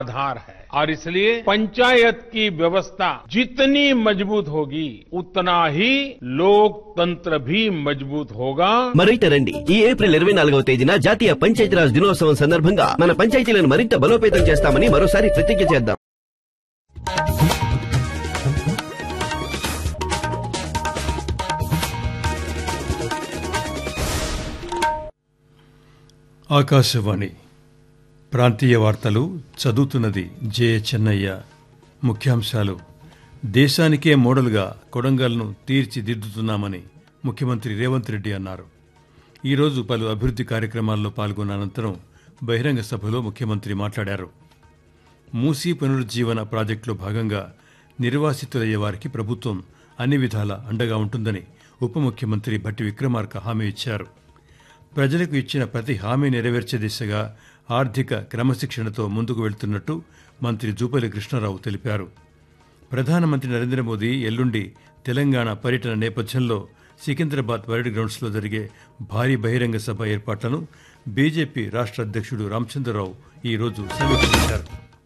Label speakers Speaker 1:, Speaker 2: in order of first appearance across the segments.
Speaker 1: आधार है और इसलिए पंचायत की व्यवस्था जितनी मजबूत होगी उतना ही लोकतंत्र भी मजबूत होगा
Speaker 2: మరింత రండి ఈ ఏప్రిల్ ఇరవై నాలుగవ తేదీన జాతీయ పంచాయతీరాజ్ దినోత్సవం సందర్భంగా మన పంచాయతీలను మరింత బలోపేతం చేస్తామని మరోసారి ప్రతిజ్ఞ చేద్దాం
Speaker 3: ఆకాశవాణి ప్రాంతీయ వార్తలు చదువుతున్నది జే చెన్నయ్య ముఖ్యాంశాలు దేశానికే మోడల్గా కొడంగల్ను తీర్చిదిద్దుతున్నామని ముఖ్యమంత్రి రేవంత్ రెడ్డి అన్నారు ఈరోజు పలు అభివృద్ధి కార్యక్రమాల్లో పాల్గొన్న అనంతరం బహిరంగ సభలో ముఖ్యమంత్రి మాట్లాడారు మూసీ పునరుజ్జీవన ప్రాజెక్టులో భాగంగా నిర్వాసితులయ్యే వారికి ప్రభుత్వం అన్ని విధాల అండగా ఉంటుందని ఉప ముఖ్యమంత్రి భట్టి విక్రమార్క హామీ ఇచ్చారు ప్రజలకు ఇచ్చిన ప్రతి హామీ నెరవేర్చే దిశగా ఆర్థిక క్రమశిక్షణతో ముందుకు వెళ్తున్నట్టు మంత్రి జూపల్లి కృష్ణారావు తెలిపారు ప్రధానమంత్రి నరేంద్ర మోదీ ఎల్లుండి తెలంగాణ పర్యటన నేపథ్యంలో సికింద్రాబాద్ పరేడ్ గ్రౌండ్స్లో జరిగే భారీ బహిరంగ సభ ఏర్పాట్లను బీజేపీ రాష్ట్ర అధ్యక్షుడు రామచంద్రరావు ఈరోజు సమీక్షించారు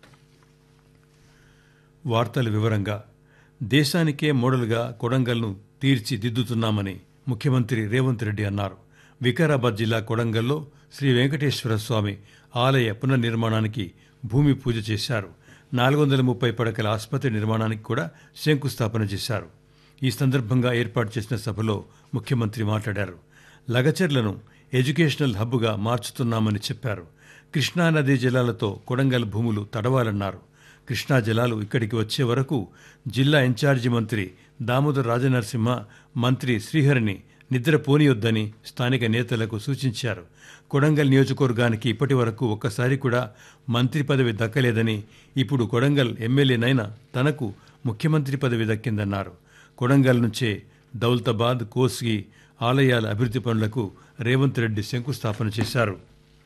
Speaker 3: వార్తల వివరంగా దేశానికే మోడల్గా కొడంగల్ను తీర్చిదిద్దుతున్నామని ముఖ్యమంత్రి రేవంత్ రెడ్డి అన్నారు వికారాబాద్ జిల్లా కొడంగల్లో శ్రీ వెంకటేశ్వర స్వామి ఆలయ పునర్నిర్మాణానికి భూమి పూజ చేశారు నాలుగు వందల ముప్పై పడకల ఆసుపత్రి నిర్మాణానికి కూడా శంకుస్థాపన చేశారు ఈ సందర్భంగా ఏర్పాటు చేసిన సభలో ముఖ్యమంత్రి మాట్లాడారు లగచర్లను ఎడ్యుకేషనల్ హబ్గా మార్చుతున్నామని చెప్పారు కృష్ణానదీ జలాలతో కొడంగల్ భూములు తడవాలన్నారు కృష్ణా జలాలు ఇక్కడికి వచ్చే వరకు జిల్లా ఇన్ఛార్జి మంత్రి దామోదర్ రాజనరసింహ మంత్రి శ్రీహరిని నిద్రపోనియొద్దని స్థానిక నేతలకు సూచించారు కొడంగల్ నియోజకవర్గానికి ఇప్పటి వరకు ఒక్కసారి కూడా మంత్రి పదవి దక్కలేదని ఇప్పుడు కొడంగల్ ఎమ్మెల్యేనైనా తనకు ముఖ్యమంత్రి పదవి దక్కిందన్నారు కొడంగల్ నుంచే దౌలతాబాద్ కోస్గి ఆలయాల అభివృద్ధి పనులకు రేవంత్ రెడ్డి శంకుస్థాపన చేశారు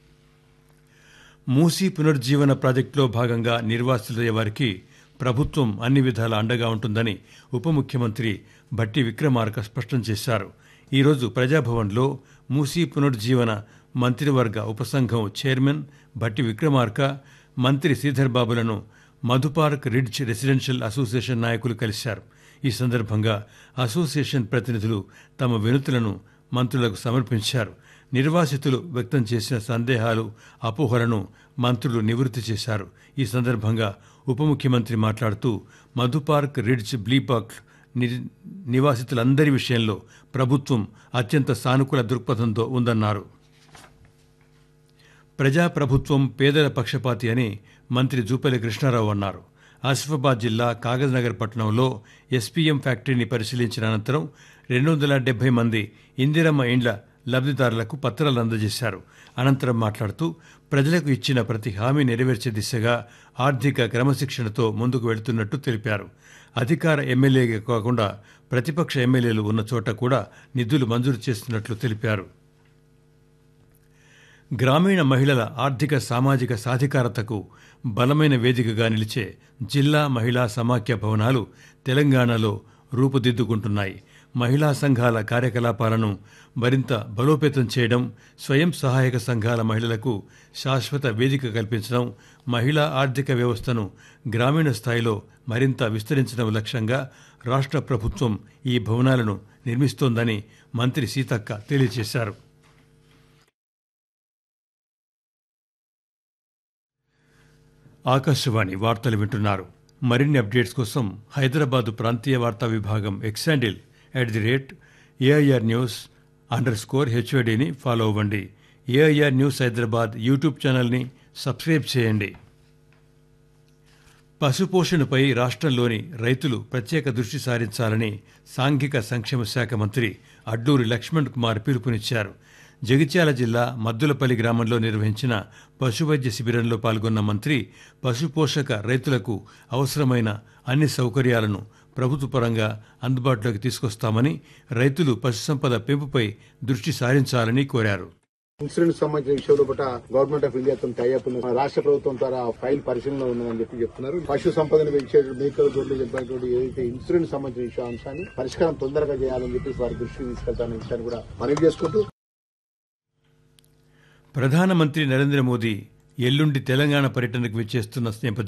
Speaker 3: మూసీ పునర్జీవన ప్రాజెక్టులో భాగంగా నిర్వాసితులయ్యే వారికి ప్రభుత్వం అన్ని విధాల అండగా ఉంటుందని ఉప ముఖ్యమంత్రి భట్టి విక్రమార్క స్పష్టం చేశారు ఈరోజు ప్రజాభవన్లో మూసీ పునర్జీవన మంత్రివర్గ ఉపసంఘం చైర్మన్ భట్టి విక్రమార్క మంత్రి శ్రీధర్ బాబులను మధుపార్క్ రిడ్జ్ రెసిడెన్షియల్ అసోసియేషన్ నాయకులు కలిశారు ఈ సందర్భంగా అసోసియేషన్ ప్రతినిధులు తమ వినతులను మంత్రులకు సమర్పించారు నిర్వాసితులు వ్యక్తం చేసిన సందేహాలు అపోహలను మంత్రులు నివృత్తి చేశారు ఈ సందర్భంగా ఉప ముఖ్యమంత్రి మాట్లాడుతూ మధుపార్క్ రిడ్జ్ బ్లీపాక్ ని- నివాసితులందరి విషయంలో ప్రభుత్వం అత్యంత సానుకూల దృక్పథంతో ఉందన్నారు ప్రజాప్రభుత్వం పేదల పక్షపాతి అని మంత్రి జూపల్లి కృష్ణారావు అన్నారు ఆసిఫాబాద్ జిల్లా కాగజ్నగర్ పట్టణంలో ఎస్పీఎం ఫ్యాక్టరీని పరిశీలించిన అనంతరం రెండు వందల డెబ్బై మంది ఇందిరమ్మ ఇండ్ల లబ్ధిదారులకు పత్రాలు అందజేశారు అనంతరం మాట్లాడుతూ ప్రజలకు ఇచ్చిన ప్రతి హామీ నెరవేర్చే దిశగా ఆర్థిక క్రమశిక్షణతో ముందుకు వెళుతున్నట్టు తెలిపారు అధికార ఎమ్మెల్యేగా కాకుండా ప్రతిపక్ష ఎమ్మెల్యేలు ఉన్న చోట కూడా నిధులు మంజూరు చేస్తున్నట్లు తెలిపారు గ్రామీణ మహిళల ఆర్థిక సామాజిక సాధికారతకు బలమైన వేదికగా నిలిచే జిల్లా మహిళా సమాఖ్య భవనాలు తెలంగాణలో రూపుదిద్దుకుంటున్నాయి మహిళా సంఘాల కార్యకలాపాలను మరింత బలోపేతం చేయడం స్వయం సహాయక సంఘాల మహిళలకు శాశ్వత వేదిక కల్పించడం మహిళా ఆర్థిక వ్యవస్థను గ్రామీణ స్థాయిలో మరింత విస్తరించడం లక్ష్యంగా రాష్ట్ర ప్రభుత్వం ఈ భవనాలను నిర్మిస్తోందని మంత్రి సీతక్క తెలియజేశారు ఆకాశవాణి వార్తలు వింటున్నారు మరిన్ని అప్డేట్స్ కోసం హైదరాబాద్ ప్రాంతీయ వార్తా విభాగం X handle at the rate AIR news underscore స్కోర్ హెచ్ఓడిని ఫాలో అవ్వండి ఏఐఆర్ న్యూస్ హైదరాబాద్ యూట్యూబ్ ఛానల్ని సబ్స్క్రైబ్ చేయండి పశుపోషణపై రాష్ట్రంలోని రైతులు ప్రత్యేక దృష్టి సారించాలని సాంఘిక సంక్షేమ శాఖ మంత్రి అడ్డూరి లక్ష్మణ్ కుమార్ పిలుపునిచ్చారు జగిత్యాల జిల్లా మద్దులపల్లి గ్రామంలో నిర్వహించిన పశువైద్య శిబిరంలో పాల్గొన్న మంత్రి పశుపోషక రైతులకు అవసరమైన అన్ని సౌకర్యాలను ప్రభుత్వ పరంగా అందుబాటులోకి తీసుకొస్తామని రైతులు పశుసంపద పెంపుపై దృష్టి సారించాలని కోరారు
Speaker 4: ఇన్సూరెన్స్ సంబంధించిన విషయంలో పట్ల గవర్నమెంట్ ఆఫ్ ఇండియాతో టైఅప్ ఉన్న రాష్ట్ర ప్రభుత్వం ద్వారా ఆ ఫైల్ పరిశీలన ఉన్నదని చెప్పి చెప్తున్నారు పశు సంపదను పెంచే మేకలు గొర్రెలు చెప్పినటువంటి ఏదైతే ఇన్సూరెన్స్ సంబంధించిన విషయ అంశాన్ని పరిష్కారం తొందరగా చేయాలని చెప్పి వారి దృష్టికి తీసుకెళ్తానన్న విషయాన్ని కూడా మనవి చేసుకుంటూ
Speaker 3: ప్రధానమంత్రి నరేంద్ర మోదీ ఎల్లుండి తెలంగాణ పర్యటనకు విచ్చేస్తున్న నేపథ్యంలో